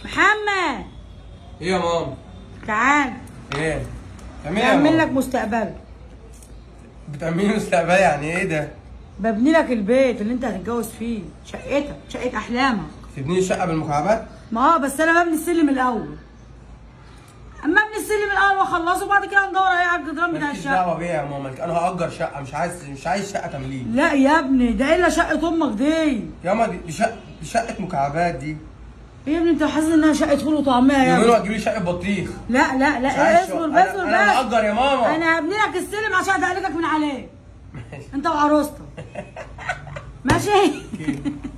محمد ايه يا ماما تعال ايه بتعملي ايه يا بعمل ماما لك مستقبل بتعملي مستقبل يعني ايه ده ببني لك البيت اللي انت هتتجوز فيه شقتك شقه احلامك تبني الشقه بالمكعبات ما اه بس انا ببني السلم الاول اما ابني السلم الاول واخلصه وبعد كده ندور عليه على الجدران بتاع مالكيش الشقه دعوه بيها يا ماما انا هاجر شقه مش عايز مش عايز شقه تمليك لا يا ابني ده الا شقه امك دي يا ماما دي دي شقه دي شقه مكعبات دي ايه يا ابني انت حاسس انها شقه فول وطعميه يا يقولوا ابني هتجيبي لي شقه بطيخ لا لا مش لا عايز اصبر شقة. بس انا اصبر انا بس هاجر يا ماما انا هبني لك السلم عشان ادعلكك من عليه انت وعروستك ماشي